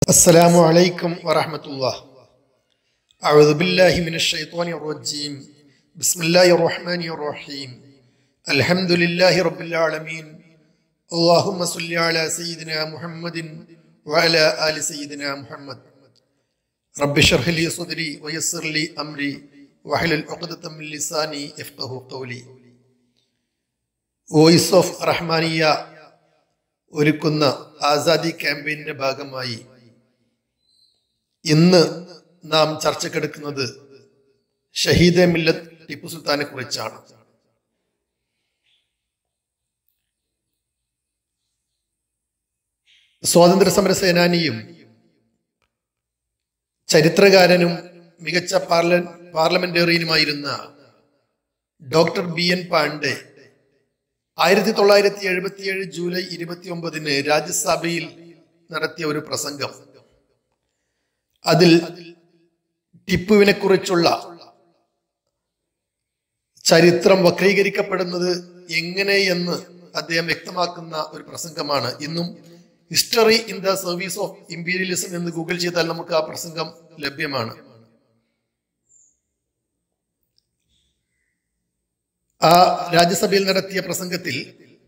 السلام عليكم ورحمة الله أعوذ بالله من الشيطان الرجيم بسم الله الرحمن الرحيم الحمد لله رب العالمين اللهم صل على سيدنا محمد وعلى آل سيدنا محمد رب اشرح لي صدري ويسر لي أمري واحلل عقدة من لساني يفقه قولي voice of Rahmania ഒരുക്കുന്ന ആസാദി ക്യാമ്പയിന്റെ ഭാഗമായി ഇന്ന് നാം ചർച്ചക്കെടുക്കുന്നത് ഷഹീദെ മില്ലത്ത് ടിപ്പു സുൽത്താനെ കുറിച്ചാണ് സ്വാതന്ത്ര്യ സമര സേനാനിയും ചരിത്രകാരനും മികച്ച പാർല പാർലമെന്റേറിയനുമായിരുന്ന ഡോക്ടർ ബി എൻ പാണ്ഡെ ആയിരത്തി തൊള്ളായിരത്തി എഴുപത്തിയേഴ് ജൂലൈ ഇരുപത്തി ഒമ്പതിന് രാജ്യസഭയിൽ നടത്തിയ ഒരു പ്രസംഗം അതിൽ ടിപ്പുവിനെ കുറിച്ചുള്ള ചരിത്രം വക്രീകരിക്കപ്പെടുന്നത് എങ്ങനെയെന്ന് അദ്ദേഹം വ്യക്തമാക്കുന്ന ഒരു പ്രസംഗമാണ് ഇന്നും history in the service of imperialism എന്ന് ഗൂഗിൾ ചെയ്താൽ നമുക്ക് ആ പ്രസംഗം ലഭ്യമാണ് ആ രാജ്യസഭയിൽ നടത്തിയ പ്രസംഗത്തിൽ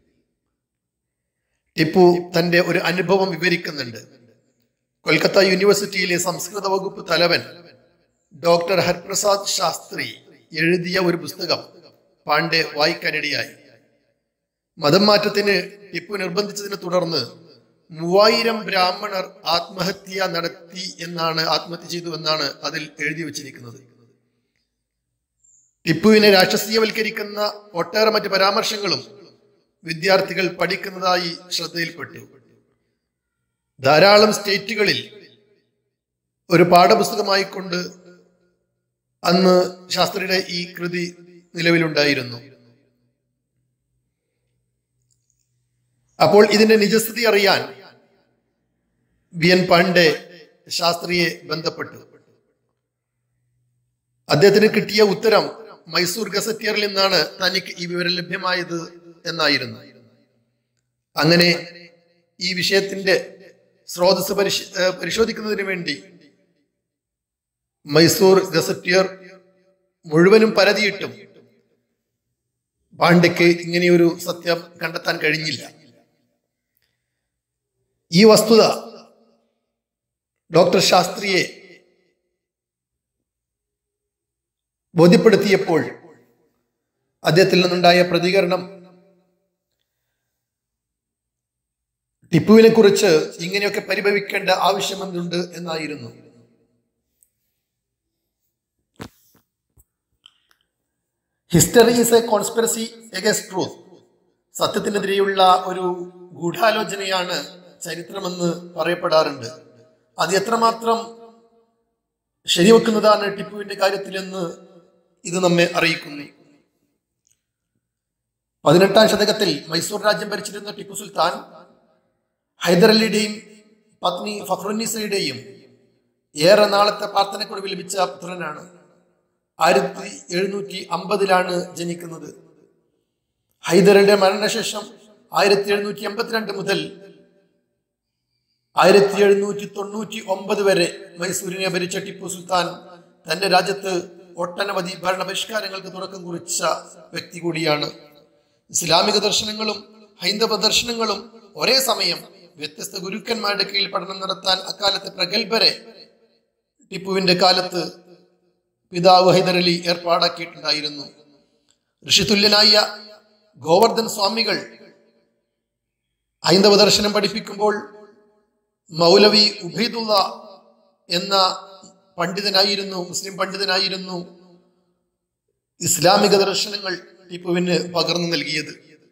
ടിപ്പു തന്റെ ഒരു അനുഭവം വിവരിക്കുന്നുണ്ട് കൊൽക്കത്ത യൂണിവേഴ്സിറ്റിയിലെ സംസ്കൃത വകുപ്പ് തലവൻ ഡോക്ടർ ഹരിപ്രസാദ് ശാസ്ത്രി എഴുതിയ ഒരു പുസ്തകം പാണ്ഡെ വായിക്കാനിടയായി മതം മാറ്റത്തിന് ടിപ്പു നിർബന്ധിച്ചതിനെ തുടർന്ന് മൂവായിരം ബ്രാഹ്മണർ ആത്മഹത്യ നടത്തി എന്നാണ് ആത്മഹത്യ ചെയ്തു എന്നാണ് അതിൽ എഴുതി വച്ചിരിക്കുന്നത് ടിപ്പുവിനെ രാഷ്ട്രീയവൽക്കരിക്കുന്ന ഒട്ടേറെ മറ്റ് പരാമർശങ്ങളും വിദ്യാർത്ഥികൾ പഠിക്കുന്നതായി ശ്രദ്ധയിൽപ്പെട്ടു ധാരാളം സ്റ്റേറ്റുകളിൽ ഒരു പാഠപുസ്തകമായി കൊണ്ട് അന്ന് ശാസ്ത്രിയുടെ ഈ കൃതി നിലവിലുണ്ടായിരുന്നു അപ്പോൾ ഇതിന്റെ നിജസ്ഥിതി അറിയാൻ ബി എൻ പാണ്ഡെ ശാസ്ത്രിയെ ബന്ധപ്പെട്ടു അദ്ദേഹത്തിന് കിട്ടിയ ഉത്തരം മൈസൂർ ഗസറ്റിയറിൽ നിന്നാണ് തനിക്ക് ഈ വിവരം ലഭ്യമായത് എന്നായിരുന്നു അങ്ങനെ ഈ വിഷയത്തിന്റെ സ്രോതസ് പരിശ പരിശോധിക്കുന്നതിന് വേണ്ടി മൈസൂർ ഗസറ്റിയർ മുഴുവനും പരതിയിട്ടും പാണ്ഡ്യക്ക് ഇങ്ങനെയൊരു സത്യം കണ്ടെത്താൻ കഴിഞ്ഞില്ല ഈ വസ്തുത ഡോക്ടർ ശാസ്ത്രിയെ ബോധ്യപ്പെടുത്തിയപ്പോൾ അദ്ദേഹത്തിൽ നിന്നുണ്ടായ പ്രതികരണം ടിപ്പുവിനെ കുറിച്ച് ഇങ്ങനെയൊക്കെ പരിഭവിക്കേണ്ട ആവശ്യമെന്നുണ്ട് എന്നായിരുന്നു history is a conspiracy against truth സത്യത്തിനെതിരെയുള്ള ഒരു ഗൂഢാലോചനയാണ് ചരിത്രമെന്ന് പറയപ്പെടാറുണ്ട് അത് എത്രമാത്രം ശരിവെക്കുന്നതാണ് ടിപ്പുവിന്റെ കാര്യത്തിലെന്ന് ഇത് നമ്മെ അറിയിക്കുന്നു പതിനെട്ടാം ശതകത്തിൽ മൈസൂർ രാജ്യം ഭരിച്ചിരുന്ന ടിപ്പു സുൽത്താൻ ഹൈദരലിയുടെയും പത്നി ഫഖ്റുന്നീസയുടെയും ഏറെ നാളത്തെ പ്രാർത്ഥനക്കൊടുവിൽ ലഭിച്ച പുത്രനാണ് ആയിരത്തി എഴുന്നൂറ്റി അമ്പതിലാണ് ജനിക്കുന്നത് ഹൈദരലിയുടെ മരണശേഷം ആയിരത്തി എഴുന്നൂറ്റി എൺപത്തിരണ്ട് മുതൽ ആയിരത്തി എഴുന്നൂറ്റി തൊണ്ണൂറ്റി ഒമ്പത് വരെ മൈസൂരിനെ ഭരിച്ച ടിപ്പു സുൽത്താൻ തന്റെ രാജ്യത്ത് ഒട്ടനവധി ഭരണപരിഷ്കാരങ്ങൾക്ക് തുടക്കം കുറിച്ച വ്യക്തി കൂടിയാണ് ഇസ്ലാമിക ദർശനങ്ങളും ഹൈന്ദവ ദർശനങ്ങളും ഒരേ സമയം വ്യത്യസ്ത ഗുരുക്കന്മാരുടെ കീഴിൽ പഠനം നടത്താൻ അക്കാലത്തെ പ്രഗത്ഭരെ ടിപ്പുവിന്റെ കാലത്ത് പിതാവ് ഹൈദരലി ഏർപ്പാടാക്കിയിട്ടുണ്ടായിരുന്നു ഋഷിതുല്യനായ ഗോവർദ്ധൻ സ്വാമികൾ ഹൈന്ദവ ദർശനം പഠിപ്പിക്കുമ്പോൾ മൗലവി ഉബൈദുള്ള എന്ന പണ്ഡിതനായിരുന്നു മുസ്ലിം പണ്ഡിതനായിരുന്നു ഇസ്ലാമിക ദർശനങ്ങൾ ടിപ്പുവിന് പകർന്നു നൽകിയത്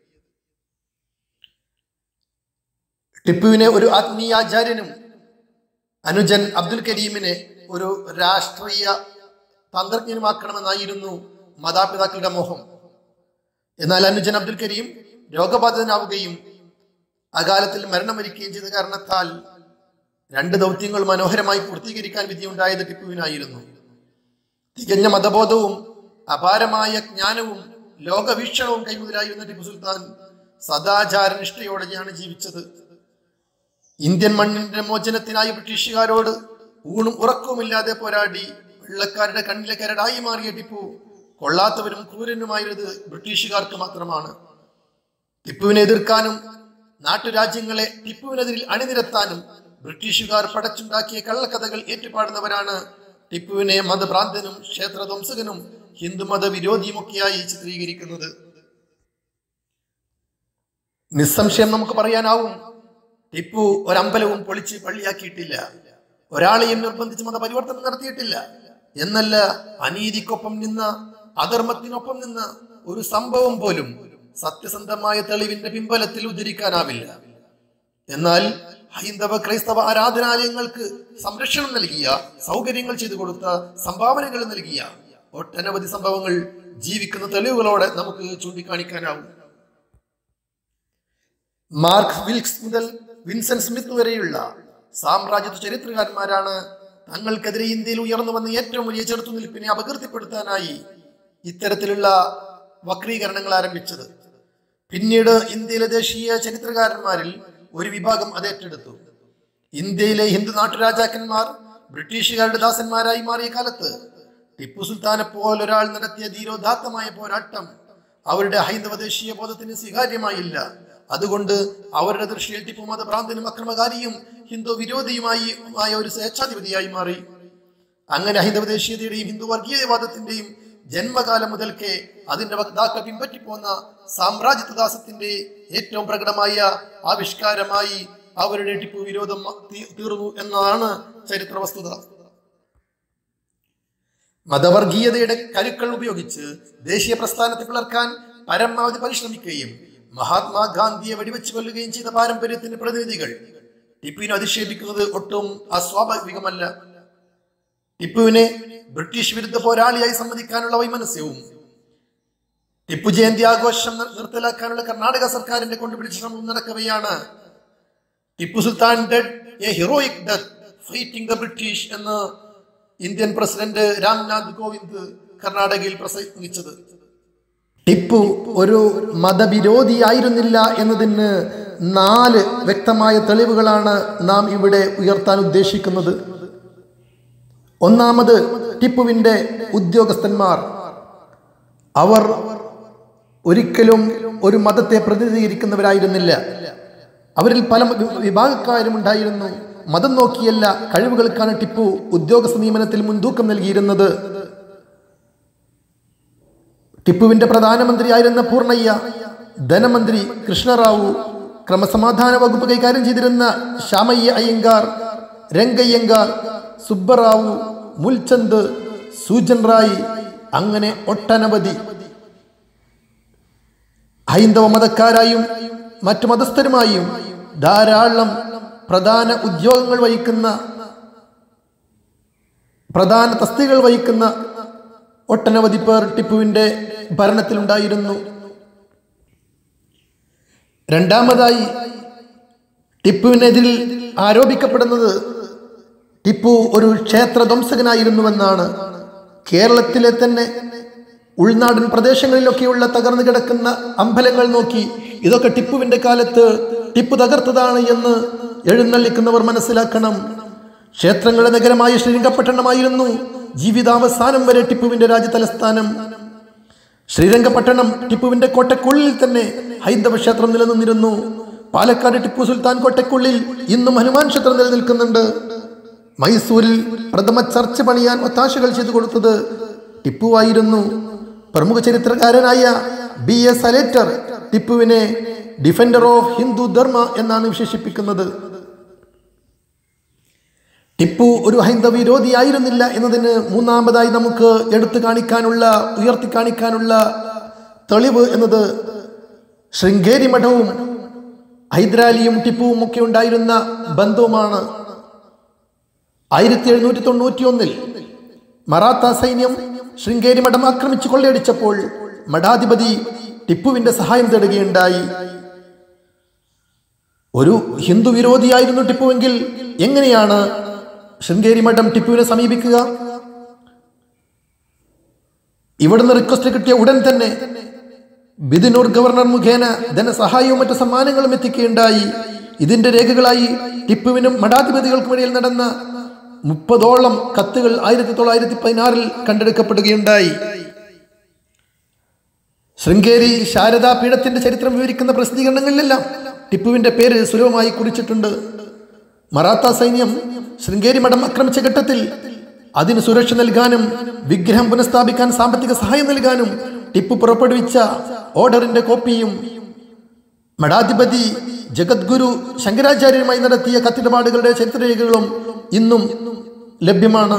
ടിപ്പുവിനെ ഒരു ആത്മീയാചാര്യനും അനുജൻ അബ്ദുൽ കരീമിനെ ഒരു രാഷ്ട്രീയ തന്ത്രജ്ഞനുമാക്കണമെന്നായിരുന്നു മാതാപിതാക്കളുടെ മോഹം എന്നാൽ അനുജൻ അബ്ദുൽ കരീം രോഗബാധിതനാവുകയും അകാലത്തിൽ മരണം വരിക്കുകയും ചെയ്ത കാരണത്താൽ രണ്ട് ദൗത്യങ്ങൾ മനോഹരമായി പൂർത്തീകരിക്കാൻ വിധിയുണ്ടായത് ടിപ്പുവിനായിരുന്നു തികഞ്ഞ മതബോധവും അപാരമായ ജ്ഞാനവും ലോകവീക്ഷണവും കൈമുതലായിരുന്ന ടിപ്പു സുൽത്താൻ സദാചാരനിഷ്ഠയോടെയാണ് ജീവിച്ചത് ഇന്ത്യൻ മണ്ണിന്റെ മോചനത്തിനായി ബ്രിട്ടീഷുകാരോട് ഊണും ഉറക്കവുമില്ലാതെ പോരാടി വെള്ളക്കാരുടെ കണ്ണിലെ കരടായി മാറിയ ടിപ്പു കൊള്ളാത്തവരും ക്രൂരനുമായത് ബ്രിട്ടീഷുകാർക്ക് മാത്രമാണ് ടിപ്പുവിനെ എതിർക്കാനും നാട്ടുരാജ്യങ്ങളെ ടിപ്പുവിനെതിരിൽ അണിനിരത്താനും ബ്രിട്ടീഷുകാർ പടച്ചുണ്ടാക്കിയ കള്ളക്കഥകൾ ഏറ്റുപാടുന്നവരാണ് ടിപ്പുവിനെ മതഭ്രാന്തനും ക്ഷേത്രധ്വംസകനും ഹിന്ദുമത വിരോധിയുമൊക്കെയായി ചിത്രീകരിക്കുന്നത് നിസ്സംശയം നമുക്ക് പറയാനാവും ടിപ്പു ഒരമ്പലവും പൊളിച്ച് പള്ളിയാക്കിയിട്ടില്ല ഒരാളെയും നിർബന്ധിച്ച് മതപരിവർത്തനം നടത്തിയിട്ടില്ല എന്നല്ല അനീതിക്കൊപ്പം നിന്ന അധർമ്മത്തിനൊപ്പം നിന്ന ഒരു സംഭവം പോലും സത്യസന്ധമായ തെളിവിന്റെ പിൻബലത്തിൽ ഉദ്ധരിക്കാനാവില്ല എന്നാൽ ഹൈന്ദവ ക്രൈസ്തവ ആരാധനാലയങ്ങൾക്ക് സംരക്ഷണം നൽകിയ സൗകര്യങ്ങൾ ചെയ്തു കൊടുത്ത സംഭാവനകൾ നൽകിയ ഒട്ടനവധി സംഭവങ്ങൾ ജീവിക്കുന്ന തെളിവുകളോടെ നമുക്ക് ചൂണ്ടിക്കാണിക്കാനാവും മാർക്ക് വിൽക്സ് മുതൽ വിൻസെന്റ് സ്മിത്ത് വരെയുള്ള സാമ്രാജ്യത്വ ചരിത്രകാരന്മാരാണ് തങ്ങൾക്കെതിരെ ഇന്ത്യയിൽ ഉയർന്നു വന്ന ഏറ്റവും വലിയ ചെറുത്തുനിൽപ്പിനെ അപകീർത്തിപ്പെടുത്താനായി ഇത്തരത്തിലുള്ള വക്രീകരണങ്ങൾ ആരംഭിച്ചത് പിന്നീട് ഇന്ത്യയിലെ ദേശീയ ചരിത്രകാരന്മാരിൽ ഒരു വിഭാഗം അത് ഏറ്റെടുത്തു ഇന്ത്യയിലെ ഹിന്ദു നാട്ടുരാജാക്കന്മാർ ബ്രിട്ടീഷുകാരുടെ ദാസന്മാരായി മാറിയ കാലത്ത് ടിപ്പു സുൽത്താനെ പോലൊരാൾ നടത്തിയ ധീരോദാത്തമായ പോരാട്ടം അവരുടെ ഹൈന്ദവ ദേശീയ ബോധത്തിന് സ്വീകാര്യമായില്ല അതുകൊണ്ട് അവരുടെ ദൃഷ്ടിയിൽ ടിപ്പു മതഭ്രാന്തനും അക്രമകാരിയും ഹിന്ദു വിരോധിയുമായി ആയ ഒരു സ്വേച്ഛാധിപതിയായി മാറി അങ്ങനെ ഹൈന്ദവ ദേശീയതയുടെയും ഹിന്ദു വർഗീയവാദത്തിന്റെയും ജന്മകാലം മുതൽക്കേ അതിന്റെ വക്താക്കൾ പിൻപറ്റിപ്പോന്ന സാമ്രാജ്യത്വദാസത്തിന്റെ ഏറ്റവും പ്രകടമായ ആവിഷ്കാരമായി അവരുടെ ടിപ്പു വിരോധം തീ- തീർന്നു എന്നതാണ് ചരിത്ര വസ്തുത മതവർഗീയതയുടെ കരുക്കൾ ഉപയോഗിച്ച് ദേശീയ പ്രസ്ഥാനത്തെ പിളർക്കാൻ പരമാവധി പരിശ്രമിക്കുകയും മഹാത്മാഗാന്ധിയെ വെടിവെച്ച് കൊല്ലുകയും ചെയ്ത പാരമ്പര്യത്തിന്റെ പ്രതിനിധികൾ ടിപ്പുവിനെ അധിക്ഷേപിക്കുന്നത് ഒട്ടും അസ്വാഭാവികമല്ല ടിപ്പുവിനെ ബ്രിട്ടീഷ് വിരുദ്ധ പോരാളിയായി സമ്മതിക്കാനുള്ള വൈമനസ്യവും ടിപ്പു ജയന്തി ആഘോഷം നിർ- നിർത്തലാക്കാനുള്ള കർണാടക സർക്കാരിന്റെ കൊണ്ടുപിടിച്ച ശ്രമം നടക്കവെയാണ് Tipu Sultan dead a heroic death fighting the British എന്ന് ഇന്ത്യൻ പ്രസിഡന്റ് രാംനാഥ് കോവിന്ദ് കർണാടകയിൽ പ്രസംഗിച്ചത് ടിപ്പു ഒരു മതവിരോധിയായിരുന്നില്ല എന്നതിന് നാല് വ്യക്തമായ തെളിവുകളാണ് നാം ഇവിടെ ഉയർത്താൻ ഉദ്ദേശിക്കുന്നത് ഒന്നാമത് ടിപ്പുവിന്റെ ഉദ്യോഗസ്ഥന്മാർ അവർ ഒരിക്കലും ഒരു മതത്തെ പ്രതിനിധീകരിക്കുന്നവരായിരുന്നില്ല അവരിൽ പല വി- വിഭാഗക്കാരും ഉണ്ടായിരുന്നു മതം നോക്കിയല്ല കഴിവുകൾക്കാണ് ടിപ്പു ഉദ്യോഗസ്ഥ നിയമനത്തിൽ മുൻതൂക്കം നൽകിയിരുന്നത് ടിപ്പുവിന്റെ പ്രധാനമന്ത്രിയായിരുന്ന പൂർണ്ണയ്യ ധനമന്ത്രി കൃഷ്ണറാവു ക്രമസമാധാന വകുപ്പ് കൈകാര്യം ചെയ്തിരുന്ന ശ്യാമയ്യ അയ്യങ്കാർ രംഗയ്യങ്കാർ സുബ്ബറാവു മുൽചന്ദ് സൂജൻ റായ് അങ്ങനെ ഒട്ടനവധി ഹൈന്ദവ മതക്കാരായും മറ്റു മതസ്ഥരുമായും ധാരാളം പ്രധാന ഉദ്യോഗങ്ങൾ വഹിക്കുന്ന പ്രധാന തസ്തികൾ വഹിക്കുന്ന ഒട്ടനവധി പേർ ടിപ്പുവിന്റെ ഭരണത്തിലുണ്ടായിരുന്നു രണ്ടാമതായി ടിപ്പുവിനെതിരിൽ ആരോപിക്കപ്പെടുന്നത് ടിപ്പു ഒരു ക്ഷേത്ര ധ്വംസകനായിരുന്നുവെന്നാണ് കേരളത്തിലെ തന്നെ ഉൾനാടൻ പ്രദേശങ്ങളിലൊക്കെയുള്ള തകർന്നു കിടക്കുന്ന അമ്പലങ്ങൾ നോക്കി ഇതൊക്കെ ടിപ്പുവിന്റെ കാലത്ത് ടിപ്പു തകർത്തതാണ് എന്ന് എഴുന്നള്ളിക്കുന്നവർ മനസ്സിലാക്കണം ക്ഷേത്രങ്ങളുടെ നഗരമായ ശ്രീരംഗപട്ടണമായിരുന്നു ജീവിതാവസാനം വരെ ടിപ്പുവിന്റെ രാജ്യതലസ്ഥാനം ശ്രീരംഗപട്ടണം ടിപ്പുവിന്റെ കോട്ടക്കുള്ളിൽ തന്നെ ഹൈന്ദവ ക്ഷേത്രം നിലനിന്നിരുന്നു പാലക്കാട് ടിപ്പു സുൽത്താൻ കോട്ടക്കുള്ളിൽ ഇന്നും ഹനുമാൻ ക്ഷേത്രം നിലനിൽക്കുന്നുണ്ട് മൈസൂരിൽ പ്രഥമ ചർച്ച് പണിയാൻ ഒത്താശകൾ ചെയ്തു കൊടുത്തത് ടിപ്പുവായിരുന്നു പ്രമുഖ ചരിത്രകാരനായ ബി എസ് അലേറ്റർ ടിപ്പുവിനെ ഡിഫൻഡർ ഓഫ് ഹിന്ദു ധർമ്മ എന്നാണ് വിശേഷിപ്പിക്കുന്നത് ടിപ്പു ഒരു ഹൈന്ദവ വിരോധിയായിരുന്നില്ല എന്നതിന് മൂന്നാമതായി നമുക്ക് എടുത്തു കാണിക്കാനുള്ള ഉയർത്തി കാണിക്കാനുള്ള തെളിവ് എന്നത് ശൃംഗേരി മഠവും ഹൈദരാലിയും ടിപ്പുവും ഒക്കെ ഉണ്ടായിരുന്ന ബന്ധവുമാണ് ആയിരത്തി എഴുന്നൂറ്റി തൊണ്ണൂറ്റി ഒന്നിൽ മറാത്ത സൈന്യം ശൃംഗേരി മഠം ആക്രമിച്ച് കൊള്ളയടിച്ചപ്പോൾ മഠാധിപതി ടിപ്പുവിന്റെ സഹായം തേടുകയുണ്ടായി ഒരു ഹിന്ദു വിരോധിയായിരുന്നു ടിപ്പുവെങ്കിൽ എങ്ങനെയാണ് ശൃംഗേരി മഠം ടിപ്പുവിനെ സമീപിക്കുക ഇവിടുന്ന് റിക്വസ്റ്റ് കിട്ടിയ ഉടൻ തന്നെ ബിദിനൂർ ഗവർണർ മുഖേന ധനസഹായവും മറ്റു സമ്മാനങ്ങളും എത്തിക്കുകയുണ്ടായി ഇതിന്റെ രേഖകളായി ടിപ്പുവിനും മഠാധിപതികൾക്കും ഇടയിൽ നടന്ന മുപ്പതോളം കത്തുകൾ ആയിരത്തി തൊള്ളായിരത്തി പതിനാറിൽ കണ്ടെടുക്കപ്പെടുകയുണ്ടായി ശൃംഗേരി ശാരദാ പീഠത്തിന്റെ ചരിത്രം വിവരിക്കുന്ന പ്രസിദ്ധീകരണങ്ങളിലെല്ലാം ടിപ്പുവിന്റെ പേര് സുലഭമായി കുറിച്ചിട്ടുണ്ട് മറാത്ത സൈന്യം ശൃംഗേരി മഠം ആക്രമിച്ച ഘട്ടത്തിൽ അതിന് സുരക്ഷ നൽകാനും വിഗ്രഹം പുനഃസ്ഥാപിക്കാൻ സാമ്പത്തിക സഹായം നൽകാനും ടിപ്പു പുറപ്പെടുവിച്ച ഓർഡറിന്റെ കോപ്പിയും മഠാധിപതി ജഗദ്ഗുരു ശങ്കരാചാര്യരുമായി നടത്തിയ കത്തിടപാടുകളുടെ ചരിത്രരേഖകളും ഇന്നും ലഭ്യമാണ്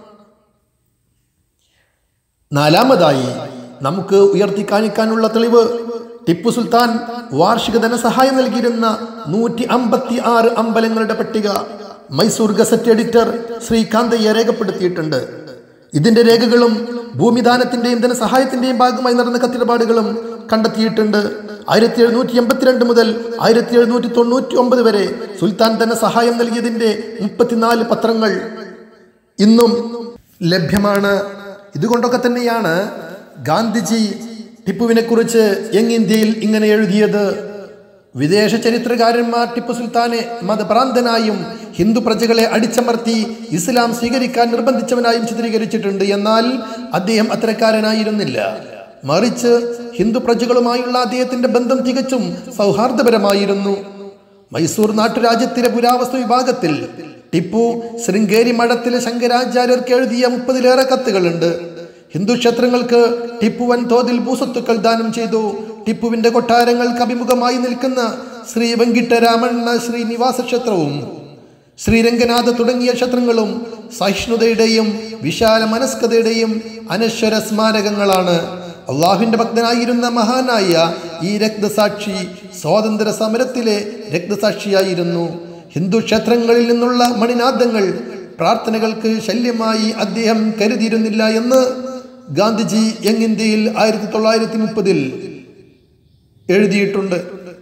നാലാമതായി നമുക്ക് ഉയർത്തി കാണിക്കാനുള്ള തെളിവ് ടിപ്പു സുൽത്താൻ വാർഷിക ധനസഹായം നൽകിയിരുന്ന നൂറ്റി അമ്പത്തി ആറ് അമ്പലങ്ങളുടെ പട്ടിക മൈസൂർ ഗസറ്റ് എഡിറ്റർ ശ്രീ കാന്തയ്യ രേഖപ്പെടുത്തിയിട്ടുണ്ട് ഇതിന്റെ രേഖകളും ഭൂമിദാനത്തിന്റെയും ധനസഹായത്തിന്റെയും ഭാഗമായി നടന്ന കത്തിടപാടുകളും കണ്ടെത്തിയിട്ടുണ്ട് ആയിരത്തി എഴുന്നൂറ്റി എൺപത്തിരണ്ട് മുതൽ ആയിരത്തി എഴുന്നൂറ്റി തൊണ്ണൂറ്റി ഒമ്പത് വരെ സുൽത്താൻ ധനസഹായം നൽകിയതിന്റെ മുപ്പത്തിനാല് പത്രങ്ങൾ ഇന്നും ലഭ്യമാണ് ഇതുകൊണ്ടൊക്കെ തന്നെയാണ് ഗാന്ധിജി ടിപ്പുവിനെ കുറിച്ച് യങ് ഇന്ത്യയിൽ ഇങ്ങനെ എഴുതിയത് വിദേശ ചരിത്രകാരന്മാർ ടിപ്പു സുൽത്താനെ മതഭ്രാന്തനായും ഹിന്ദു പ്രജകളെ അടിച്ചമർത്തി ഇസ്ലാം സ്വീകരിക്കാൻ നിർബന്ധിച്ചവനായും ചിത്രീകരിച്ചിട്ടുണ്ട് എന്നാൽ അദ്ദേഹം അത്തരക്കാരനായിരുന്നില്ല മറിച്ച് ഹിന്ദു പ്രജകളുമായുള്ള അദ്ദേഹത്തിന്റെ ബന്ധം തികച്ചും സൗഹാർദ്ദപരമായിരുന്നു മൈസൂർ നാട്ടുരാജ്യത്തിലെ പുരാവസ്തു വിഭാഗത്തിൽ ടിപ്പു ശൃംഗേരി മഠത്തിലെ ശങ്കരാചാര്യർക്ക് എഴുതിയ മുപ്പതിലേറെ കത്തുകളുണ്ട് ഹിന്ദു ക്ഷേത്രങ്ങൾക്ക് ടിപ്പു വൻതോതിൽ ഭൂസ്വത്തുക്കൾ ദാനം ചെയ്തു ടിപ്പുവിന്റെ കൊട്ടാരങ്ങൾക്ക് അഭിമുഖമായി നിൽക്കുന്ന ശ്രീ വെങ്കിട്ടരാമണ്ണ ശ്രീനിവാസ ക്ഷേത്രവും ശ്രീരംഗനാഥ തുടങ്ങിയ ക്ഷേത്രങ്ങളും സഹിഷ്ണുതയുടെയും വിശാല മനസ്കതയുടെയും അനശ്വര സ്മാരകങ്ങളാണ് അള്ളാഹുവിന്റെ ഭക്തനായിരുന്ന മഹാനായ ഈ രക്തസാക്ഷി സ്വാതന്ത്ര്യ സമരത്തിലെ രക്തസാക്ഷിയായിരുന്നു ഹിന്ദു ക്ഷേത്രങ്ങളിൽ നിന്നുള്ള മണിനാദങ്ങൾ പ്രാർത്ഥനകൾക്ക് ശല്യമായി അദ്ദേഹം കരുതിയിരുന്നില്ല എന്ന് ഗാന്ധിജി യങ് ഇന്ത്യയിൽ ആയിരത്തി തൊള്ളായിരത്തി മുപ്പതിൽ എഴുതിയിട്ടുണ്ട്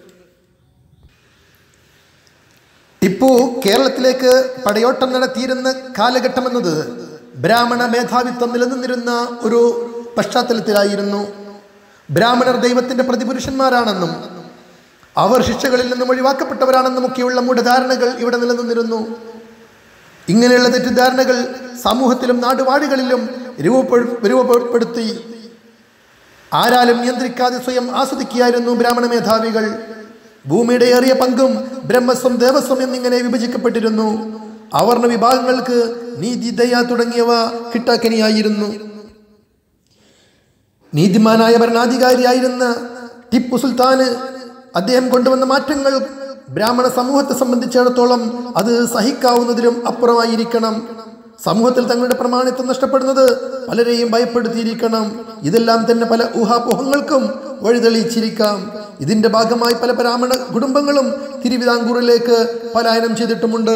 ടിപ്പു കേരളത്തിലേക്ക് പടയോട്ടം നടത്തിയിരുന്ന കാലഘട്ടമെന്നത് ബ്രാഹ്മണ മേധാവിത്വം നിലനിന്നിരുന്ന ഒരു പശ്ചാത്തലത്തിലായിരുന്നു ബ്രാഹ്മണർ ദൈവത്തിന്റെ പ്രതിപുരുഷന്മാരാണെന്നും അവർ ശിക്ഷകളിൽ നിന്നും ഒഴിവാക്കപ്പെട്ടവരാണെന്നും ഒക്കെയുള്ള മൂഢധാരണകൾ ഇവിടെ നിലനിന്നിരുന്നു ഇങ്ങനെയുള്ള തെറ്റിദ്ധാരണകൾ സമൂഹത്തിലും നാടുവാഴികളിലും രൂപപ്പെ- രൂപപ്പെടുത്തി ആരാലും നിയന്ത്രിക്കാതെ സ്വയം ആസ്വദിക്കുകയായിരുന്നു ബ്രാഹ്മണ മേധാവികൾ ഭൂമിയുടെ ഏറിയ പങ്കും ബ്രഹ്മസ്വം ദേവസ്വം എന്നിങ്ങനെ വിഭജിക്കപ്പെട്ടിരുന്നു അവർണ വിഭാഗങ്ങൾക്ക് നീതി ദയ തുടങ്ങിയവ കിട്ടാക്കനിയായിരുന്നു നീതിമാനായ ഭരണാധികാരിയായിരുന്ന ടിപ്പു സുൽത്താന് അദ്ദേഹം കൊണ്ടുവന്ന മാറ്റങ്ങൾ ബ്രാഹ്മണ സമൂഹത്തെ സംബന്ധിച്ചിടത്തോളം അത് സഹിക്കാവുന്നതിലും അപ്പുറമായിരിക്കണം സമൂഹത്തിൽ തങ്ങളുടെ പ്രമാണിത്വം നഷ്ടപ്പെടുന്നത് പലരെയും ഭയപ്പെടുത്തിയിരിക്കണം ഇതെല്ലാം തന്നെ പല ഊഹാപോഹങ്ങൾക്കും വഴിതെളിയിച്ചിരിക്കാം ഇതിന്റെ ഭാഗമായി പല ബ്രാഹ്മണ കുടുംബങ്ങളും തിരുവിതാംകൂറിലേക്ക് പലായനം ചെയ്തിട്ടുമുണ്ട്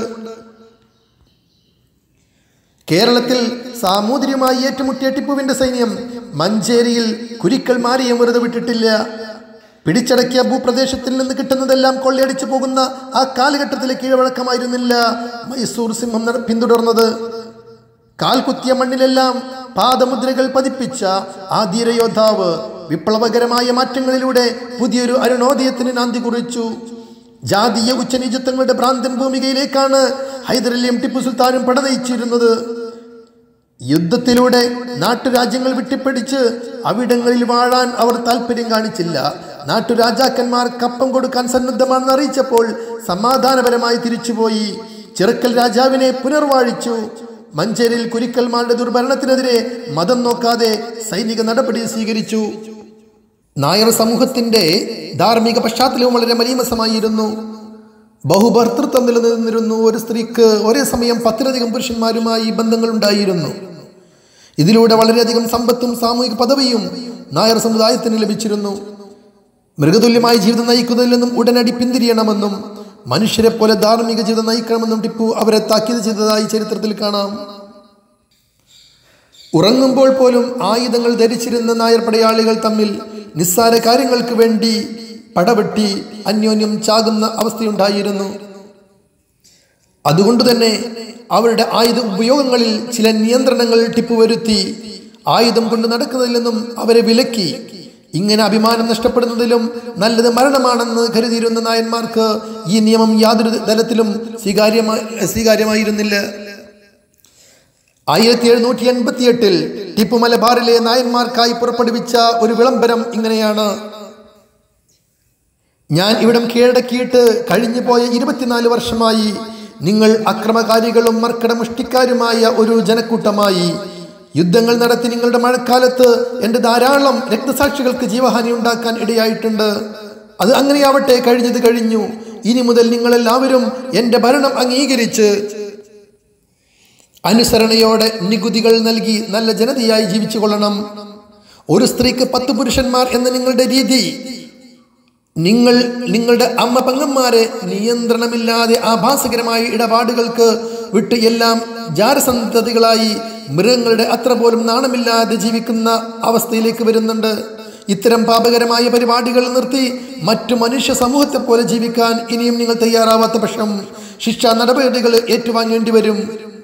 കേരളത്തിൽ സാമൂതിരിയുമായി ഏറ്റുമുട്ടിയ ടിപ്പുവിന്റെ സൈന്യം മഞ്ചേരിയിൽ കുരിക്കൽ മാരിയം വെറുതെ വിട്ടിട്ടില്ല പിടിച്ചടക്കിയ ഭൂപ്രദേശത്തിൽ നിന്ന് കിട്ടുന്നതെല്ലാം കൊള്ളയടിച്ചു പോകുന്ന ആ കാലഘട്ടത്തിലെ കീഴ്വഴക്കമായിരുന്നില്ല മൈസൂർ സിംഹം നട- പിന്തുടർന്നത് കാൽകുത്തിയ മണ്ണിലെല്ലാം പാദമുദ്രകൾ പതിപ്പിച്ച ആ ധീരയോദ്ധാവ് വിപ്ലവകരമായ മാറ്റങ്ങളിലൂടെ പുതിയൊരു അരുണോദയത്തിന് നാന്തി കുറിച്ചു ജാതീയ ഉച്ചനീചത്വങ്ങളുടെ ഭ്രാന്തൻ ഭൂമികയിലേക്കാണ് ഹൈദരലിയും ടിപ്പു സുൽത്താനും പടനയിച്ചിരുന്നത് യുദ്ധത്തിലൂടെ നാട്ടുരാജ്യങ്ങൾ വിട്ടിപ്പിടിച്ച് അവിടങ്ങളിൽ വാഴാൻ അവർ താല്പര്യം കാണിച്ചില്ല നാട്ടുരാജാക്കന്മാർ കപ്പം കൊടുക്കാൻ സന്നദ്ധമാണെന്ന് അറിയിച്ചപ്പോൾ സമാധാനപരമായി തിരിച്ചുപോയി ചെറുക്കൽ രാജാവിനെ പുനർവാഴിച്ചു മഞ്ചേരിയിൽ കുരിക്കൽമാരുടെ ദുർഭരണത്തിനെതിരെ മതം നോക്കാതെ സൈനിക നടപടി സ്വീകരിച്ചു നായർ സമൂഹത്തിന്റെ ധാർമ്മിക പശ്ചാത്തലവും വളരെ മലീമസമായിരുന്നു ബഹുഭർത്തൃത്വം നിലനിന്നിരുന്നു ഒരു സ്ത്രീക്ക് ഒരേ സമയം പത്തിലധികം പുരുഷന്മാരുമായി ബന്ധങ്ങൾ ഉണ്ടായിരുന്നു ഇതിലൂടെ വളരെയധികം സമ്പത്തും സാമൂഹിക പദവിയും നായർ സമുദായത്തിന് ലഭിച്ചിരുന്നു മൃഗതുല്യമായ ജീവിതം നയിക്കുന്നതിൽ നിന്നും ഉടനടി പിന്തിരിയണമെന്നും മനുഷ്യരെ പോലെ ധാർമ്മിക ജീവിതം നയിക്കണമെന്നും ടിപ്പു അവരെ താക്കീത് ചെയ്തതായി ചരിത്രത്തിൽ കാണാം ഉറങ്ങുമ്പോൾ പോലും ആയുധങ്ങൾ ധരിച്ചിരുന്ന നായർ പടയാളികൾ തമ്മിൽ നിസ്സാര കാര്യങ്ങൾക്ക് വേണ്ടി പടവെട്ടി അന്യോന്യം ചാകുന്ന അവസ്ഥയുണ്ടായിരുന്നു അതുകൊണ്ട് തന്നെ അവരുടെ ആയുധ ഉപയോഗങ്ങളിൽ ചില നിയന്ത്രണങ്ങൾ ടിപ്പു വരുത്തി ആയുധം കൊണ്ട് നടക്കുന്നതിൽ നിന്നും അവരെ വിലക്കി ഇങ്ങനെ അഭിമാനം നഷ്ടപ്പെടുന്നതിലും നല്ലത് മരണമാണെന്ന് കരുതിയിരുന്ന നായന്മാർക്ക് ഈ നിയമം യാതൊരു തലത്തിലും സ്വീകാര്യമായി സ്വീകാര്യമായിരുന്നില്ല ആയിരത്തി എഴുന്നൂറ്റി എൺപത്തി എട്ടിൽ ടിപ്പു മലബാറിലെ നായന്മാർക്കായി പുറപ്പെടുവിച്ച ഒരു വിളംബരം ഇങ്ങനെയാണ് ഞാൻ ഇവിടം കീഴടക്കിയിട്ട് കഴിഞ്ഞു പോയ ഇരുപത്തിനാല് വർഷമായി നിങ്ങൾ അക്രമകാരികളും മർക്കടമുഷ്ടിക്കാരുമായ ഒരു ജനക്കൂട്ടമായി യുദ്ധങ്ങൾ നടത്തി നിങ്ങളുടെ മഴക്കാലത്ത് എൻ്റെ ധാരാളം രക്തസാക്ഷികൾക്ക് ജീവഹാനി ഉണ്ടാക്കാൻ ഇടയായിട്ടുണ്ട് അത് അങ്ങനെയാവട്ടെ കഴിഞ്ഞത് കഴിഞ്ഞു ഇനി മുതൽ നിങ്ങളെല്ലാവരും എൻ്റെ ഭരണം അംഗീകരിച്ച് അനുസരണയോടെ നികുതികൾ നൽകി നല്ല ജനതയായി ജീവിച്ചു കൊള്ളണം ഒരു സ്ത്രീക്ക് പത്ത് പുരുഷന്മാർ എന്ന നിങ്ങളുടെ രീതി നിങ്ങൾ നിങ്ങളുടെ അമ്മ പെങ്ങന്മാരെ നിയന്ത്രണമില്ലാതെ ആഭാസകരമായ ഇടപാടുകൾക്ക് വിട്ട് എല്ലാം ജാരസന്തതികളായി മൃഗങ്ങളുടെ അത്ര പോലും നാണമില്ലാതെ ജീവിക്കുന്ന അവസ്ഥയിലേക്ക് വരുന്നുണ്ട് ഇത്തരം പാപകരമായ പരിപാടികൾ നിർത്തി മറ്റു മനുഷ്യ സമൂഹത്തെ പോലെ ജീവിക്കാൻ ഇനിയും നിങ്ങൾ തയ്യാറാവാത്ത പക്ഷം ശിക്ഷാ നടപടികൾ ഏറ്റുവാങ്ങേണ്ടി വരും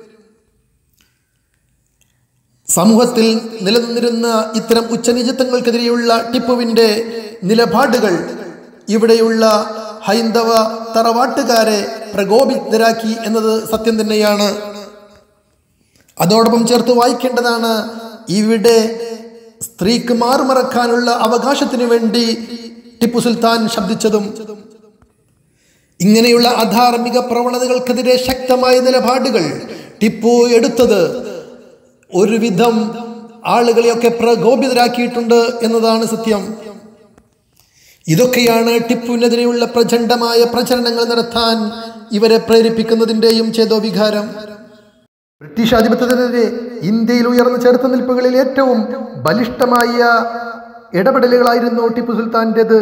സമൂഹത്തിൽ നിലനിന്നിരുന്ന ഇത്തരം ഉച്ചനിജത്വങ്ങൾക്കെതിരെയുള്ള ടിപ്പുവിൻ്റെ നിലപാടുകൾ ഇവിടെയുള്ള ഹൈന്ദവ തറവാട്ടുകാരെ പ്രകോപിതരാക്കി എന്നത് സത്യം തന്നെയാണ് അതോടൊപ്പം ചേർത്ത് വായിക്കേണ്ടതാണ് ഇവിടെ സ്ത്രീക്ക് മാറുമറക്കാനുള്ള അവകാശത്തിനു വേണ്ടി ടിപ്പു സുൽത്താൻ ശബ്ദിച്ചതും ഇങ്ങനെയുള്ള അധാർമിക പ്രവണതകൾക്കെതിരെ ശക്തമായ നിലപാടുകൾ ടിപ്പു എടുത്തത് ഒരുവിധം ആളുകളെയൊക്കെ പ്രകോപിതരാക്കിയിട്ടുണ്ട് എന്നതാണ് സത്യം ഇതൊക്കെയാണ് ടിപ്പുവിനെതിരെയുള്ള പ്രചണ്ഡമായ പ്രചരണങ്ങൾ നടത്താൻ ഇവരെ പ്രേരിപ്പിക്കുന്നതിൻ്റെയും ചേതോവികാരം ബ്രിട്ടീഷ് ആധിപത്യത്തിനെതിരെ ഇന്ത്യയിൽ ഉയർന്ന ചെറുത്തുനിൽപ്പുകളിൽ ഏറ്റവും ബലിഷ്ഠമായ ഇടപെടലുകളായിരുന്നു ടിപ്പു സുൽത്താൻ്റെത്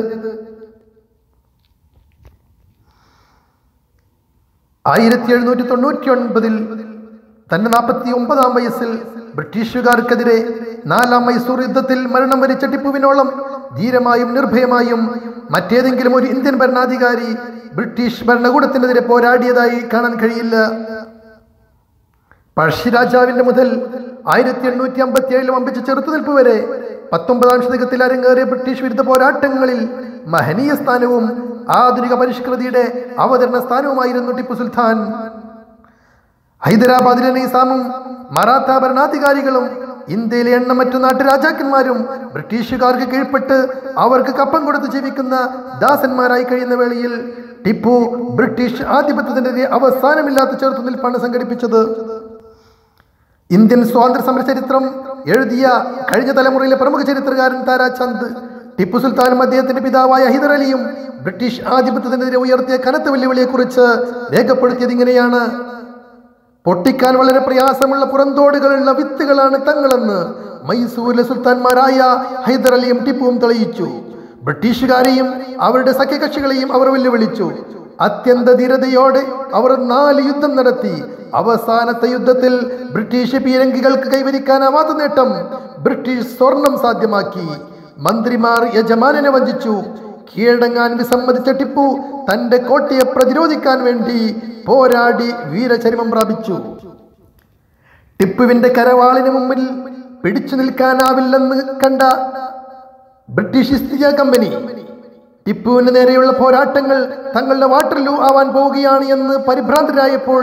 ആയിരത്തി എഴുന്നൂറ്റി തൊണ്ണൂറ്റി ഒൻപതിൽ തന്റെ നാൽപ്പത്തി ഒമ്പതാം വയസ്സിൽ ബ്രിട്ടീഷുകാർക്കെതിരെ നാലാം മൈസൂർ യുദ്ധത്തിൽ മരണം വരിച്ച ടിപ്പുവിനോളം ധീരമായും നിർഭയമായും മറ്റേതെങ്കിലും ഒരു ഇന്ത്യൻ ഭരണാധികാരി ബ്രിട്ടീഷ് ഭരണകൂടത്തിനെതിരെ പോരാടിയതായി കാണാൻ കഴിയില്ല പഴശ്ശിരാജാവിന്റെ മുതൽ ആയിരത്തി എണ്ണൂറ്റി അമ്പത്തി ഏഴിൽ വമ്പിച്ച ചെറുത്തുനിൽപ്പ് വരെ പത്തൊമ്പതാം ശതകത്തിൽ അരങ്ങേറിയ ബ്രിട്ടീഷ് വിരുദ്ധ പോരാട്ടങ്ങളിൽ മഹനീയ സ്ഥാനവും ആധുനിക പരിഷ്കൃതിയുടെ അവതരണ സ്ഥാനവുമായിരുന്നു ടിപ്പു സുൽത്താൻ ഹൈദരാബാദിലെ നിസാമും മറാത്ത ഭരണാധികാരികളും ഇന്ത്യയിലെ എണ്ണമറ്റ നാട്ടുരാജാക്കന്മാരും ബ്രിട്ടീഷുകാർക്ക് കീഴ്പ്പെട്ട് അവർക്ക് കപ്പം കൊടുത്ത് ജീവിക്കുന്ന ദാസന്മാരായി കഴിയുന്ന വേളയിൽ ടിപ്പു ബ്രിട്ടീഷ് ആധിപത്യത്തിനെതിരെ അവസാനമില്ലാത്ത ചെറുത്തുനിൽപ്പാണ് സംഘടിപ്പിച്ചത് ഇന്ത്യൻ സ്വാതന്ത്ര്യ സമര ചരിത്രം എഴുതിയ കഴിഞ്ഞ തലമുറയിലെ പ്രമുഖ ചരിത്രകാരൻ താരാചന്ദ് ടിപ്പു സുൽത്താനും അദ്ദേഹത്തിന്റെ പിതാവായ ഹൈദർ അലിയും ബ്രിട്ടീഷ് ആധിപത്യത്തിനെതിരെ ഉയർത്തിയ കനത്ത വെല്ലുവിളിയെക്കുറിച്ച് രേഖപ്പെടുത്തിയത് ഇങ്ങനെയാണ് പൊട്ടിക്കാൻ വളരെ പ്രയാസമുള്ള പുറന്തോടുകളുള്ള വിത്തുകളാണ് തങ്ങളെന്ന് മൈസൂരിലെ സുൽത്താൻമാരായ ഹൈദർ അലിയും ടിപ്പുവും തെളിയിച്ചു ബ്രിട്ടീഷുകാരെയും അവരുടെ സഖ്യകക്ഷികളെയും അവർ വെല്ലുവിളിച്ചു അത്യന്ത ധീരതയോടെ അവർ നാല് യുദ്ധം നടത്തി അവസാനത്തെ യുദ്ധത്തിൽ ബ്രിട്ടീഷ് പീരങ്കികൾക്ക് കൈവരിക്കാനാവാത്ത നേട്ടം ബ്രിട്ടീഷ് സ്വർണം സാധ്യമാക്കി മന്ത്രിമാർ യജമാനനെ വഞ്ചിച്ചു കീഴടങ്ങാൻ വിസമ്മതിച്ച ടിപ്പു തന്റെ കോട്ടയെ പ്രതിരോധിക്കാൻ വേണ്ടി പോരാടി വീരചരിമം പ്രാപിച്ചു ടിപ്പുവിന്റെ കരവാളിന് മുമ്പിൽ പിടിച്ചു നിൽക്കാനാവില്ലെന്ന് കണ്ട ബ്രിട്ടീഷ് ഈസ്റ്റ് ഇന്ത്യ കമ്പനി ടിപ്പുവിന് നേരെയുള്ള പോരാട്ടങ്ങൾ തങ്ങളുടെ വാട്ടർലൂ ആവാൻ പോവുകയാണ് എന്ന് പരിഭ്രാന്തരായപ്പോൾ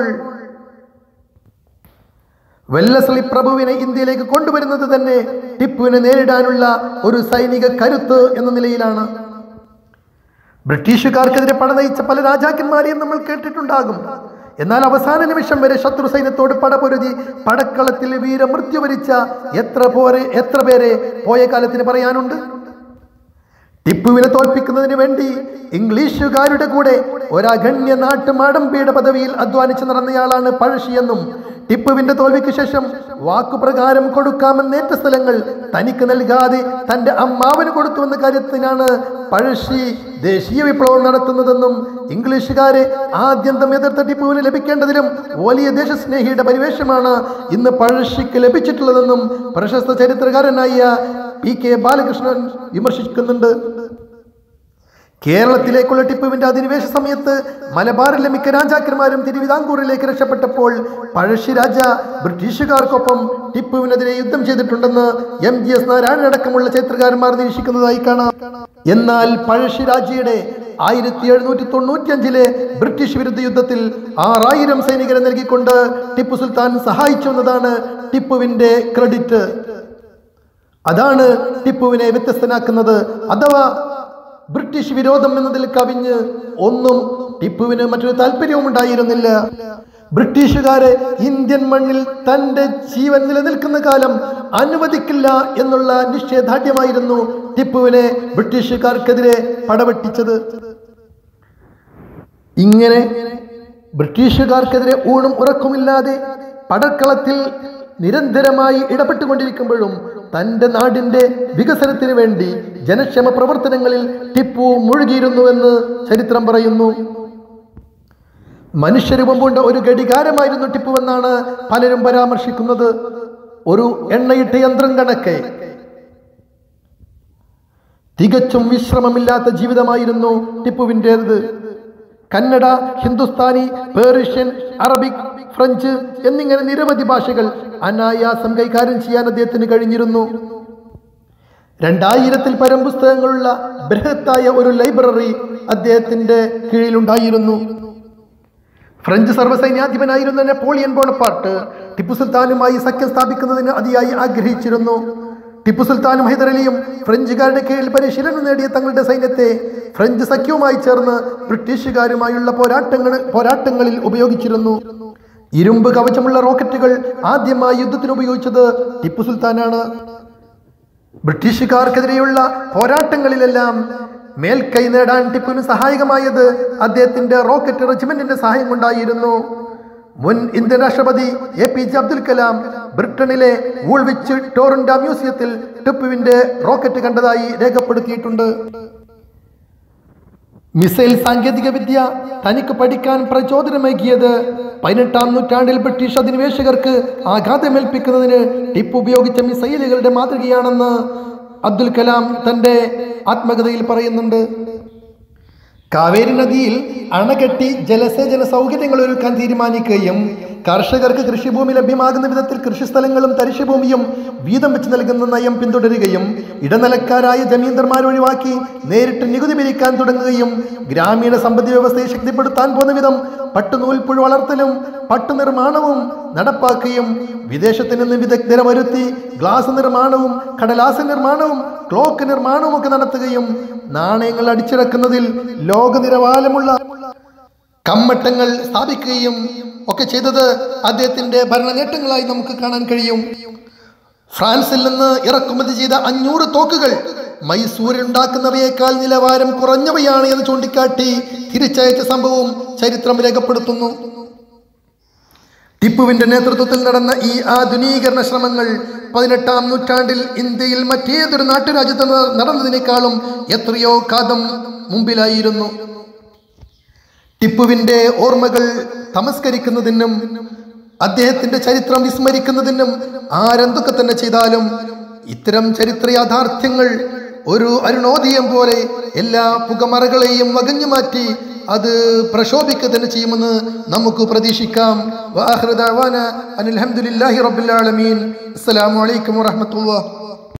വെല്ലസ്ലി പ്രഭുവിനെ ഇന്ത്യയിലേക്ക് കൊണ്ടുവരുന്നത് തന്നെ ടിപ്പുവിനെ നേരിടാനുള്ള ഒരു സൈനിക കരുത്ത് എന്ന നിലയിലാണ് ബ്രിട്ടീഷുകാർക്കെതിരെ പടനയിച്ച പല രാജാക്കന്മാരെയും നമ്മൾ കേട്ടിട്ടുണ്ടാകും എന്നാൽ അവസാന നിമിഷം വരെ ശത്രു സൈന്യത്തോട് പടപൊരുതി പടക്കളത്തിൽ വീരമൃത്യു വരിച്ച എത്ര പോരെ എത്ര പേരെ പോയ കാലത്തിന് പറയാനുണ്ട് ടിപ്പുവിനെ തോൽപ്പിക്കുന്നതിന് വേണ്ടി ഇംഗ്ലീഷുകാരുടെ കൂടെ ഒരഗണ്യ നാട്ടുമാടമ്പിയുടെ പദവിയിൽ അധ്വാനിച്ച് നടന്നയാളാണ് പഴശ്ശിയെന്നും ടിപ്പുവിന്റെ തോൽവിക്ക് ശേഷം വാക്കുപ്രകാരം കൊടുക്കാമെന്നേറ്റ സ്ഥലങ്ങൾ തനിക്ക് നൽകാതെ തന്റെ അമ്മാവന് കൊടുത്തുവെന്ന കാര്യത്തിനാണ് പഴശ്ശി ദേശീയ വിപ്ലവം നടത്തുന്നതെന്നും ഇംഗ്ലീഷുകാരെ ആദ്യന്തം എതിർത്ത ടിപ്പുവിന് ലഭിക്കേണ്ടതിലും വലിയ ദേശസ്നേഹിയുടെ പരിവേഷമാണ് ഇന്ന് പഴശ്ശിക്ക് ലഭിച്ചിട്ടുള്ളതെന്നും പ്രശസ്ത ചരിത്രകാരനായ പി കെ ബാലകൃഷ്ണൻ വിമർശിക്കുന്നുണ്ട് കേരളത്തിലേക്കുള്ള ടിപ്പുവിന്റെ അധിനിവേശ സമയത്ത് മലബാറിലെ മിക്ക രാജാക്കന്മാരും തിരുവിതാംകൂറിലേക്ക് രക്ഷപ്പെട്ടപ്പോൾ പഴശ്ശിരാജ ബ്രിട്ടീഷുകാർക്കൊപ്പം ടിപ്പുവിനെതിരെ യുദ്ധം ചെയ്തിട്ടുണ്ടെന്ന് എം ജി എസ് നാരായണൻ അടക്കമുള്ള ചരിത്രകാരന്മാർ നിരീക്ഷിക്കുന്നതായി കാണാം എന്നാൽ പഴശ്ശിരാജയുടെ ആയിരത്തി എഴുന്നൂറ്റി തൊണ്ണൂറ്റി അഞ്ചിലെ ബ്രിട്ടീഷ് വിരുദ്ധ യുദ്ധത്തിൽ ആറായിരം സൈനികരെ നൽകിക്കൊണ്ട് ടിപ്പു സുൽത്താൻ സഹായിച്ചു എന്നതാണ് ടിപ്പുവിന്റെ ക്രെഡിറ്റ് അതാണ് ടിപ്പുവിനെ വ്യത്യസ്തനാക്കുന്നത് അഥവാ ബ്രിട്ടീഷ് വിരോധം എന്നതിൽ കവിഞ്ഞ് ഒന്നും ടിപ്പുവിന് മറ്റൊരു താല്പര്യവും ഉണ്ടായിരുന്നില്ല ബ്രിട്ടീഷുകാരെ ഇന്ത്യൻ മണ്ണിൽ തന്റെ ജീവൻ നിലനിൽക്കുന്ന കാലം അനുവദിക്കില്ല എന്നുള്ള നിശ്ചയദാർഢ്യമായിരുന്നു ടിപ്പുവിനെ ബ്രിട്ടീഷുകാർക്കെതിരെ പടവെട്ടിച്ചത് ഇങ്ങനെ ബ്രിട്ടീഷുകാർക്കെതിരെ ഊണും ഉറക്കുമില്ലാതെ പടക്കളത്തിൽ നിരന്തരമായി ഇടപെട്ടുകൊണ്ടിരിക്കുമ്പോഴും തന്റെ നാടിന്റെ വികസനത്തിന് വേണ്ടി ജനക്ഷേമ പ്രവർത്തനങ്ങളിൽ ടിപ്പു മുഴുകിയിരുന്നുവെന്ന് ചരിത്രം പറയുന്നു മനുഷ്യരൂപം കൊണ്ട് ഒരു ഘടികാരമായിരുന്നു ടിപ്പു എന്നാണ് പലരും പരാമർശിക്കുന്നത് ഒരു എണ്ണയിട്ട യന്ത്രം കണക്കെ തികച്ചും വിശ്രമമില്ലാത്ത ജീവിതമായിരുന്നു ടിപ്പുവിൻ്റേത് Kannada Hindustani Persian Arabic French എന്നിങ്ങനെ നിരവധി ഭാഷകൾ അനായാസം കൈകാര്യം ചെയ്യാൻ അദ്ദേഹത്തിന് കഴിഞ്ഞിരുന്നു രണ്ടായിരത്തിൽ പരം പുസ്തകങ്ങളുള്ള ബൃഹത്തായ ഒരു ലൈബ്രറി അദ്ദേഹത്തിന്റെ കീഴിലുണ്ടായിരുന്നു ഫ്രഞ്ച് സർവ്വസൈന്യാധിപനായിരുന്ന നെപ്പോളിയൻ ബോണപ്പാർട്ട് ടിപ്പു സുൽത്താനുമായി സഖ്യം സ്ഥാപിക്കുന്നതിന് അതിയായി ആഗ്രഹിച്ചിരുന്നു ടിപ്പു സുൽത്താനും ഹൈദരലിയും ഫ്രഞ്ചുകാരുടെ കീഴിൽ പരിശീലനം നേടിയ തങ്ങളുടെ സൈന്യത്തെ ഫ്രഞ്ച് സഖ്യവുമായി ചേർന്ന് ബ്രിട്ടീഷുകാരുമായുള്ള പോരാട്ടങ്ങൾ പോരാട്ടങ്ങളിൽ ഉപയോഗിച്ചിരുന്നു ഇരുമ്പ് കവചമുള്ള റോക്കറ്റുകൾ ആദ്യമായി യുദ്ധത്തിന് ഉപയോഗിച്ചത് ടിപ്പു സുൽത്താനാണ് ബ്രിട്ടീഷുകാർക്കെതിരെയുള്ള പോരാട്ടങ്ങളിലെല്ലാം മേൽക്കൈ നേടാൻ ടിപ്പുവിന് സഹായകമായത് അദ്ദേഹത്തിന്റെ റോക്കറ്റ് റെജിമെന്റിന്റെ സഹായം കൊണ്ടായിരുന്നു മുൻ ഇന്ത്യൻ രാഷ്ട്രപതി A P J Abdul Kalam ബ്രിട്ടനിലെ വൂൾവിച്ച് ടോറന്റ മ്യൂസിയത്തിൽ ടിപ്പുവിന്റെ റോക്കറ്റ് കണ്ടതായി രേഖപ്പെടുത്തിയിട്ടുണ്ട് മിസൈൽ സാങ്കേതിക വിദ്യ തനിക്ക് പഠിക്കാൻ പ്രചോദനമേകിയത് പതിനെട്ടാം നൂറ്റാണ്ടിൽ ബ്രിട്ടീഷ് അധിനിവേശകർക്ക് ആഘാതമേൽപ്പിക്കുന്നതിന് ടിപ്പു ഉപയോഗിച്ച മിസൈലുകളുടെ മാതൃകയാണെന്ന് അബ്ദുൽ കലാം തന്റെ ആത്മകഥയിൽ പറയുന്നുണ്ട് കാവേരി നദിയിൽ അണകെട്ടി ജലസേചന സൗകര്യങ്ങൾ ഒരുക്കാൻ തീരുമാനിക്കുകയും കർഷകർക്ക് കൃഷിഭൂമി ലഭ്യമാകുന്ന വിധത്തിൽ കൃഷിസ്ഥലങ്ങളും തരിശുഭൂമിയും വീതം വെച്ച് നൽകുന്ന നയം പിന്തുടരുകയും ഇടനിലക്കാരായ ജമീന്ദർമാർ ഒഴിവാക്കി നേരിട്ട് നികുതി പിരിക്കാൻ തുടങ്ങുകയും ഗ്രാമീണ സമ്പദ് വ്യവസ്ഥയെ ശക്തിപ്പെടുത്താൻ പോകുന്ന വിധം പട്ടുനൂൽപ്പുഴ വളർത്തലും പട്ടുനിർമ്മാണവും നടപ്പാക്കുകയും വിദേശത്ത് നിന്ന് വിദഗ്ധരെ വരുത്തി ഗ്ലാസ് നിർമ്മാണവും കടലാസ നിർമ്മാണവും ക്ലോക്ക് നിർമ്മാണവും ഒക്കെ നടത്തുകയും നാണയങ്ങൾ അടിച്ചിറക്കുന്നതിൽ ലോക നിലവാരമുള്ള കമ്മട്ടങ്ങൾ സ്ഥാപിക്കുകയും ഒക്കെ ചെയ്തത് അദ്ദേഹത്തിന്റെ ഭരണ നേട്ടങ്ങളായി നമുക്ക് കാണാൻ കഴിയും ഫ്രാൻസിൽ നിന്ന് ഇറക്കുമതി ചെയ്ത അഞ്ഞൂറ് തോക്കുകൾ മൈസൂരിൽ ഉണ്ടാക്കുന്നവയേക്കാൾ നിലവാരം കുറഞ്ഞവയാണ് എന്ന് ചൂണ്ടിക്കാട്ടി തിരിച്ചയച്ച സംഭവവും ചരിത്രം രേഖപ്പെടുത്തുന്നു ടിപ്പുവിന്റെ നേതൃത്വത്തിൽ നടന്ന ഈ ആധുനീകരണ ശ്രമങ്ങൾ പതിനെട്ടാം നൂറ്റാണ്ടിൽ ഇന്ത്യയിൽ മറ്റേതൊരു നാട്ടുരാജ്യത്ത് ന- നടന്നതിനേക്കാളും എത്രയോ കാതം മുമ്പിലായിരുന്നു ടിപ്പുവിന്റെ ഓർമ്മകൾ തമസ്കരിക്കുന്നതിനും അദ്ദേഹത്തിന്റെ ചരിത്രം വിസ്മരിക്കുന്നതിനും ആരെന്തൊക്കെ തന്നെ ചെയ്താലും ഇത്തരം ചരിത്ര യാഥാർത്ഥ്യങ്ങൾ ഒരു അരുണോദയം പോലെ എല്ലാ പുകമറകളെയും വകഞ്ഞു മാറ്റി അത് പ്രശോഭിക്കുക തന്നെ ചെയ്യുമെന്ന് നമുക്ക് പ്രതീക്ഷിക്കാം വാഹൃദാന അനിൽഹമുല്ലാഹി റബ്ബുൽ ആലമീൻ അസ്സലാമു അലൈക്കും വറഹ്മത്തുള്ളാഹി